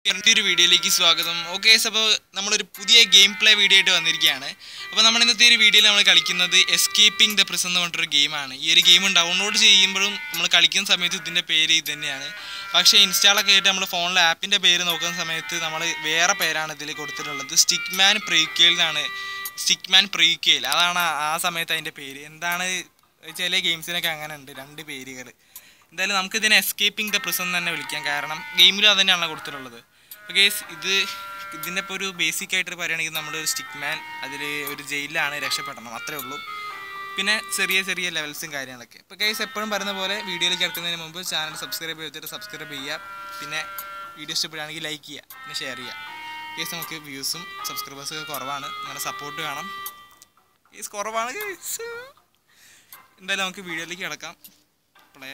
എൻ്റെ ഒരു വീഡിയോയിലേക്ക് സ്വാഗതം ഓക്കെ അപ്പോൾ നമ്മളൊരു പുതിയ ഗെയിം പ്ലേ വീഡിയോ ആയിട്ട് വന്നിരിക്കുകയാണ് അപ്പോൾ നമ്മൾ ഇന്നത്തെ ഒരു വീഡിയോയിൽ നമ്മൾ കളിക്കുന്നത് എസ്കേപ്പിംഗ് ദ പ്രിസ് എന്ന് പറഞ്ഞിട്ടൊരു ഗെയിമാണ് ഈ ഒരു ഗെയിം ഡൗൺലോഡ് ചെയ്യുമ്പോഴും നമ്മൾ കളിക്കുന്ന സമയത്ത് ഇതിൻ്റെ പേര് ഇത് തന്നെയാണ് പക്ഷേ ഇൻസ്റ്റാളൊക്കെ ആയിട്ട് നമ്മൾ ഫോണിലെ ആപ്പിൻ്റെ പേര് നോക്കുന്ന സമയത്ത് നമ്മൾ വേറെ പേരാണ് ഇതിൽ കൊടുത്തിട്ടുള്ളത് സ്റ്റിക്മാൻ പ്രീക്വൽ എന്നാണ് സ്റ്റിക്മാൻ പ്രീക്വൽ അതാണ് ആ- ആ സമയത്ത് അതിൻ്റെ പേര് എന്താണ് ചില ഗെയിംസിനൊക്കെ അങ്ങനെ ഉണ്ട് രണ്ട് പേരുകൾ എന്തായാലും നമുക്ക് ഇതിനെ എസ്കേപ്പിംഗ് ദ പ്രിസൺ തന്നെ വിളിക്കാം കാരണം ഗെയിമിലും അത് തന്നെയാണ് കൊടുത്തിട്ടുള്ളത് ഗേസ് ഇത് ഇതിൻ്റെ ഇപ്പോൾ ഒരു ബേസിക് ആയിട്ട് പറയുകയാണെങ്കിൽ നമ്മളൊരു സ്റ്റിക്ക് മാൻ അതിൽ ഒരു ജയിലിലാണ് രക്ഷപ്പെടണം അത്രേ ഉള്ളൂ പിന്നെ ചെറിയ ചെറിയ ലെവൽസും കാര്യങ്ങളൊക്കെ ഇപ്പോൾ ഗേസ് എപ്പോഴും പറയുന്ന പോലെ വീഡിയോയിലേക്ക് കിടക്കുന്നതിന് മുമ്പ് ചാനൽ സബ്സ്ക്രൈബ് ചെയ്തിട്ട് സബ്സ്ക്രൈബ് ചെയ്യുക പിന്നെ വീഡിയോ ഇഷ്ടപ്പെടുകയാണെങ്കിൽ ലൈക്ക് ചെയ്യുക പിന്നെ ഷെയർ ചെയ്യുക കേസ് നമുക്ക് വ്യൂസും സബ്സ്ക്രൈബേഴ്സൊക്കെ കുറവാണ് നിങ്ങളുടെ സപ്പോർട്ട് വേണം കേസ് കുറവാണ് കേസ് എന്തായാലും നമുക്ക് വീഡിയോയിലേക്ക് കിടക്കാം പ്ലേ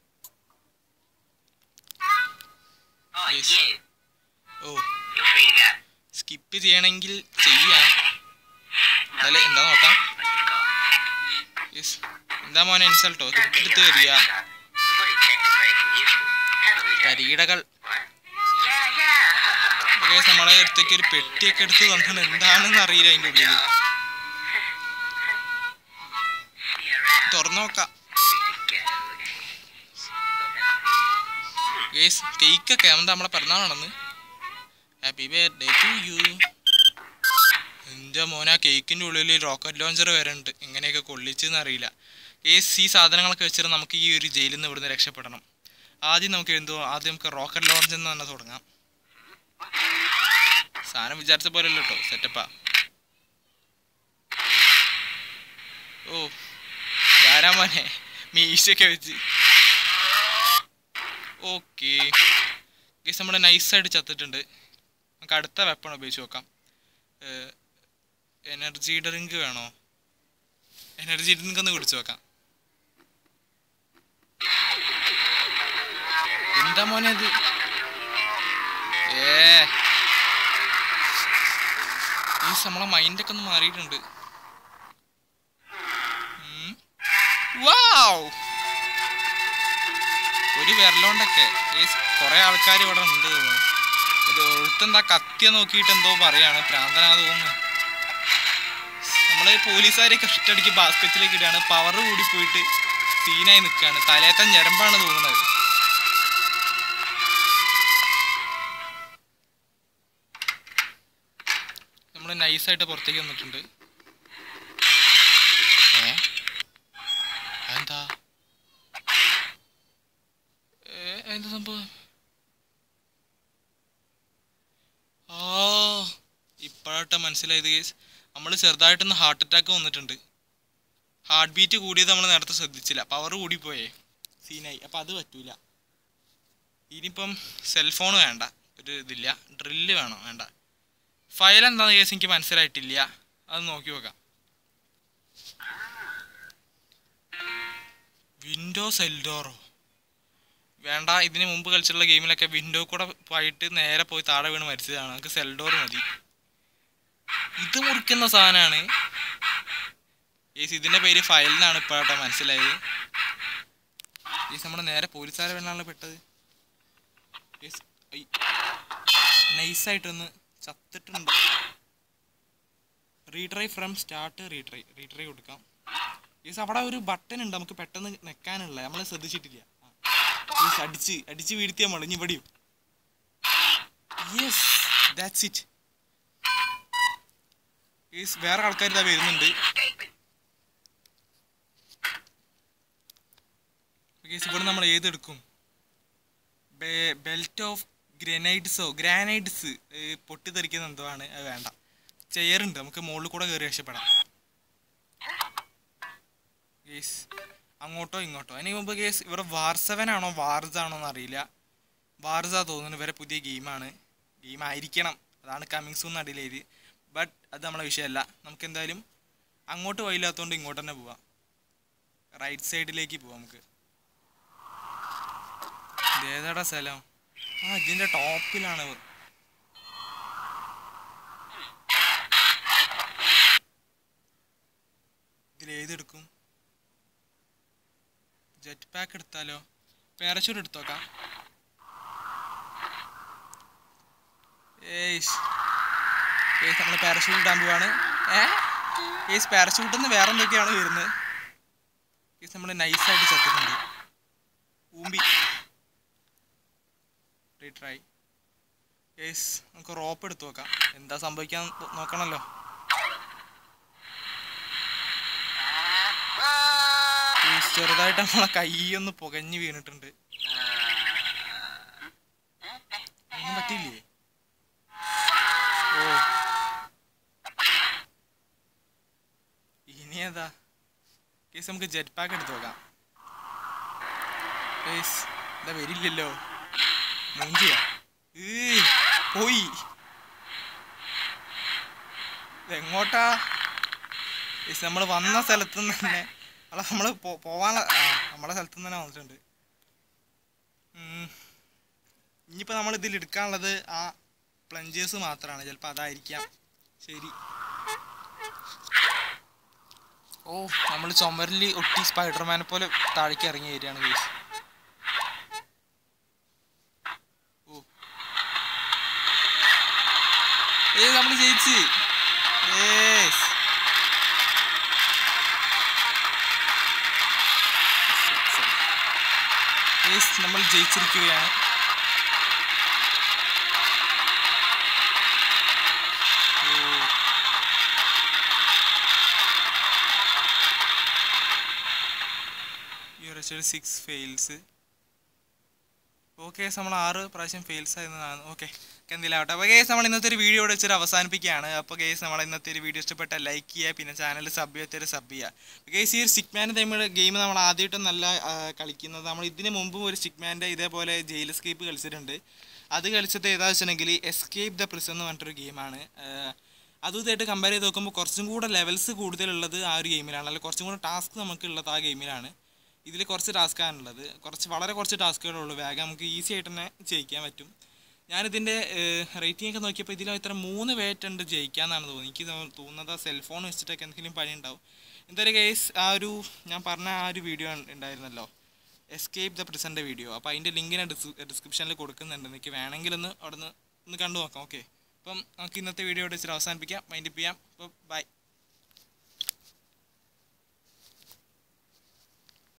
Oh, Yes. you. ഓ You're free to go. Skip ചെയ്യണമെങ്കിൽ ചെയ്യാം എന്തായാലും എന്താ നോക്കാം Let's go. യെസ് എന്താ മോനെ ഇൻസൾട്ടോ തൊട്ടടുത്ത് വരിക What is check is breaking useful. Haven't we done? കരികിടകൾ What? Yeah, yeah. കേസ് നമ്മളെ അടുത്തേക്ക് ഒരു പെട്ടിയൊക്കെ എടുത്ത് തന്നത് എന്താണെന്ന് അറിയില്ല അതിൻ്റെ ഉള്ളിൽ See you around. തുറന്നു നോക്കാം Go. കേസ് കേക്കൊക്കെ എന്താ നമ്മളെ പിറന്നാളാണെന്ന് ഹാപ്പി ബർത്ത്ഡേ ടു യു എൻ്റെ മോനെ ആ കേക്കിൻ്റെ ഉള്ളിൽ റോക്കറ്റ് ലോഞ്ചർ വരെ ഉണ്ട് എങ്ങനെയൊക്കെ കൊള്ളിച്ചെന്ന് അറിയില്ല കേസ് ഈ സാധനങ്ങളൊക്കെ വെച്ചിട്ട് നമുക്ക് ഈ ഒരു ജയിലിൽ നിന്ന് ഇവിടുന്ന് രക്ഷപ്പെടണം ആദ്യം നമുക്ക് എന്തോ ആദ്യം നമുക്ക് റോക്കറ്റ് ലോഞ്ച് എന്ന് തന്നെ തുടങ്ങാം സാധനം വിചാരിച്ച പോലെ അല്ല കേട്ടോ സെറ്റപ്പാ ഓ ധാരാ മോനെ മീശയൊക്കെ വെച്ച് ഓക്കെ ഗീസ് നമ്മുടെ നൈസായിട്ട് ചത്തിട്ടുണ്ട് നമുക്ക് അടുത്ത വെപ്പൺ ഉപയോഗിച്ച് നോക്കാം എനർജി ഡ്രിങ്ക് വേണോ എനർജി ഡ്രിങ്ക് ഒന്ന് കുടിച്ചു നോക്കാം എന്താ മോനെ അത് ഏ ഈ നമ്മളെ മൈൻഡൊക്കെ ഒന്ന് മാറിയിട്ടുണ്ട് ഉം. വൗ ഒരു വിരലോണ്ടൊക്കെ കുറെ ആൾക്കാർ ഇവിടെ ഉണ്ട് തോന്നുന്നു. ഒരു ഒരുത്തെന്താ കത്തിയ നോക്കിയിട്ട് എന്തോ പറയാണ് പ്രാന്തനാ തോന്നുന്നു നമ്മള് പോലീസുകാരെ കഷ്ടടിക്ക് ബാസ്ക്കറ്റിലേക്ക് ഇടുകയാണ് പവർ കൂടി പോയിട്ട് സീനായി നിൽക്കുകയാണ് തലേത്ത ഞരമ്പാണ് തോന്നുന്നത് നമ്മൾ നൈസായിട്ട് പുറത്തേക്ക് വന്നിട്ടുണ്ട് ഏ അതെന്താ ഏ, എന്താ സംഭവം ആ ഇപ്പോഴാട്ടെ മനസ്സിലായത് കേസ് നമ്മൾ ചെറുതായിട്ടൊന്ന് ഹാർട്ട് അറ്റാക്ക് വന്നിട്ടുണ്ട് ഹാർട്ട് ബീറ്റ് കൂടിയത് നമ്മൾ നേരത്തെ ശ്രദ്ധിച്ചില്ല പവർ കൂടിപ്പോയേ സീനായി അപ്പം അത് പറ്റൂല ഇനിയിപ്പം സെൽഫോൺ വേണ്ട ഒരു ഇതില്ല ഡ്രില്ല് വേണം വേണ്ട ഫയൽ എന്താണെന്ന് കേസ് എനിക്ക് മനസ്സിലായിട്ടില്ല അത് നോക്കി നോക്കാം വിൻഡോ സെൽഡോറോ വേണ്ട ഇതിന് മുമ്പ് കളിച്ചിട്ടുള്ള ഗെയിമിലൊക്കെ വിൻഡോ കൂടെ പോയിട്ട് നേരെ പോയി താഴെ വീണ് മരിച്ചതാണ് നമുക്ക് സെൽഡോർ മതി ഇത് മുറിക്കുന്ന സാധനമാണ് ഏസ് ഇതിന്റെ പേര് ഫയൽ എന്നാണ് ഇപ്പോഴാട്ടോ മനസ്സിലായത് ഏസ് നമ്മുടെ നേരെ പോലീസുകാരെ വേണാണല്ലോ പെട്ടത് നൈസായിട്ടൊന്ന് ചത്തിട്ടുണ്ട് retry from start retry retry കൊടുക്കാം ഏസ് അവിടെ ഒരു ബട്ടൺ ഉണ്ട് നമുക്ക് പെട്ടെന്ന് നെക്കാനുള്ള നമ്മൾ ശ്രദ്ധിച്ചിട്ടില്ല ആ. ഏസ് അടിച്ച് അടിച്ച് വീഴ്ത്തിയാൽ മതി ഇനി ഇവിടെയും യെസ് ദാറ്റ്സ് ഇറ്റ് ഏസ് വേറെ ആൾക്കാർ ഇതാ വരുന്നുണ്ട് കേസ് ഇവിടെ നമ്മൾ ഏതെടുക്കും ബെൽറ്റ് ഓഫ് ഗ്രനൈഡ്സോ ഗ്രാനൈഡ്സ് പൊട്ടിത്തെറിക്കുന്ന എന്തോ ആണ് അത് വേണ്ട ചെയറുണ്ട് നമുക്ക് മുകളിൽ കൂടെ കയറി രക്ഷപ്പെടാം കേസ് അങ്ങോട്ടോ ഇങ്ങോട്ടോ അതിന് മുമ്പ് കേസ് ഇവരുടെ വാർ സെവൻ ആണോ വാർസ് ആണോ എന്ന് അറിയില്ല വാർസ തോന്നുന്നു ഇവരെ പുതിയ ഗെയിമാണ് ഗെയിം ആയിരിക്കണം അതാണ് കമ്മിങ് സൂൺ അടിയിലേത് ബട്ട് അത് നമ്മളെ വിഷയമല്ല നമുക്ക് എന്തായാലും അങ്ങോട്ട് വഴിയില്ലാത്തതുകൊണ്ട് ഇങ്ങോട്ട് തന്നെ പോവാം റൈറ്റ് സൈഡിലേക്ക് പോവാം നമുക്ക് ഇതേതാടാ സ്ഥലം ആ ഇതിന്റെ ടോപ്പിലാണ് ഇതിൽ ഏതെടുക്കും ജെറ്റ് പാക്ക് എടുത്താലോ പാരഷൂട്ട് എടുത്തോക്കാം ഏയ്സ് ഏയ്സ് നമ്മൾ പാരഷൂട്ട് ഇടാൻ പോവാണ് ഏ ഏയ്സ് പാരഷൂട്ടിൽ നിന്ന് വേറെ എന്തൊക്കെയാണ് വരുന്നത് ഏയ്സ് നമ്മൾ നൈസായിട്ട് ചത്തിട്ടുണ്ട് ഊമ്പി റീട്രൈ ഏയ്സ് നമുക്ക് റോപ്പ് എടുത്ത് നോക്കാം എന്താ സംഭവിക്കാൻ നോക്കണമല്ലോ ഏയ്സ് ചെറുതായിട്ട് നമ്മളെ കൈയൊന്ന് പുകഞ്ഞ് വീണിട്ടുണ്ട് ഒന്നും പറ്റിയില്ലേ ഓ ഇനി ഏതാ കേസ് നമുക്ക് ജെറ്റ് പാക്ക് എടുത്ത് നോക്കാം കേസ് എന്താ വരില്ലല്ലോ മൂഞ്ചിയാ ഏയ് പോയി എങ്ങോട്ടാ കേസ് നമ്മൾ വന്ന സ്ഥലത്ത് നിന്ന് തന്നെ അല്ല നമ്മൾ പോവാനുള്ള ആ നമ്മളെ സ്ഥലത്ത് നിന്ന് തന്നെ വന്നിട്ടുണ്ട് ഉം. ഇനിയിപ്പോൾ നമ്മൾ ഇതിൽ എടുക്കാനുള്ളത് ആ പ്ലഞ്ചേഴ്സ് മാത്രമാണ് ചിലപ്പോൾ അതായിരിക്കാം ശരി ഓ നമ്മൾ ചുമരിൽ ഒട്ടി സ്പൈഡർമാനെ പോലെ താഴേക്ക് ഇറങ്ങി വരികയാണ് ഗൈസ് ഓ ഏ നമ്മൾ ജയിച്ച് ഏസ് ഏസ് നമ്മൾ ജയിച്ചിരിക്കുകയാണ് ഓ യൂറേഷ്യൽ സിക്സ് ഫെയിൽസ് ഓക്കെ നമ്മൾ ആറ് പ്രാവശ്യം ഫെയിൽസ് ആയിരുന്നതാണ് ഓക്കെ എന്തെങ്കിലും ആവട്ടെ അപ്പോൾ കേസ് നമ്മൾ ഇന്നത്തെ ഒരു വീഡിയോ ഇവിടെ വെച്ചിട്ട് അവസാനിപ്പിക്കുകയാണ് അപ്പോൾ കേസ് നമ്മൾ ഇന്നത്തെ ഒരു വീഡിയോ ഇഷ്ടപ്പെട്ട ലൈക്ക് ചെയ്യുക പിന്നെ ചാനൽ സബ് ചെയ്യാത്തൊരു സബ് ചെയ്യുക കേസ് ഈ ഒരു സിക്മാൻ ടൈം ഗെയിം നമ്മൾ ആദ്യമായിട്ടും നല്ല ആ, കളിക്കുന്നത് നമ്മൾ ഇതിന് മുമ്പും ഒരു സിക്മാൻ്റെ ഇതേപോലെ ജയിൽ എസ്കേപ്പ് കളിച്ചിട്ടുണ്ട് അത് കളിച്ചത് ഏതാ വെച്ചിട്ടുണ്ടെങ്കിൽ എസ്കേപ്പ് ദ പ്രിസൺ എന്ന് പറഞ്ഞിട്ടൊരു ഗെയിമാണ് അതും ഇതായിട്ട് കമ്പയർ ചെയ്ത് നോക്കുമ്പോൾ കുറച്ചും കൂടെ ലെവൽസ് കൂടുതലുള്ളത് ആ ഒരു ഗെയിമിലാണ് അല്ലെങ്കിൽ കുറച്ചും കൂടെ ടാസ്ക് നമുക്കുള്ളത് ആ ഗെയിമിലാണ് ഇതിൽ കുറച്ച് ടാസ്ക്കാണുള്ളത് കുറച്ച് വളരെ കുറച്ച് ടാസ്കുകളേ ഉള്ളൂ വേഗം നമുക്ക് ഈസി ആയിട്ട് തന്നെ ജയിക്കാൻ പറ്റും ഞാനിതിൻ്റെ റേറ്റിംഗ് ഒക്കെ നോക്കിയപ്പോൾ ഇതിൽ ഇത്ര മൂന്ന് വേറ്റ് ഉണ്ട് ജയിക്കാന്നാണ് തോന്നുന്നത് എനിക്ക് തോ- തോന്നുന്നത് ആ സെൽഫോൺ വെച്ചിട്ടൊക്കെ എന്തെങ്കിലും പണി ഉണ്ടാവും എന്തായാലും കേസ് ആ ഒരു ഞാൻ പറഞ്ഞ ആ ഒരു വീഡിയോ ഉണ്ടായിരുന്നല്ലോ എസ്കേപ്പ് ദ പ്രിസൻ്റെ വീഡിയോ അപ്പോൾ അതിൻ്റെ ലിങ്ക് ഞാൻ ഡിസ്ക്രിപ്ഷനിൽ കൊടുക്കുന്നുണ്ട് എനിക്ക് വേണമെങ്കിലൊന്ന് അവിടെ നിന്ന് ഒന്ന് കണ്ടു നോക്കാം ഓക്കെ അപ്പം നമുക്ക് ഇന്നത്തെ വീഡിയോ ഇവിടെ വെച്ചിട്ട് അവസാനിപ്പിക്കാം മൈൻഡപ്പ് ചെയ്യാം അപ്പോൾ ബൈ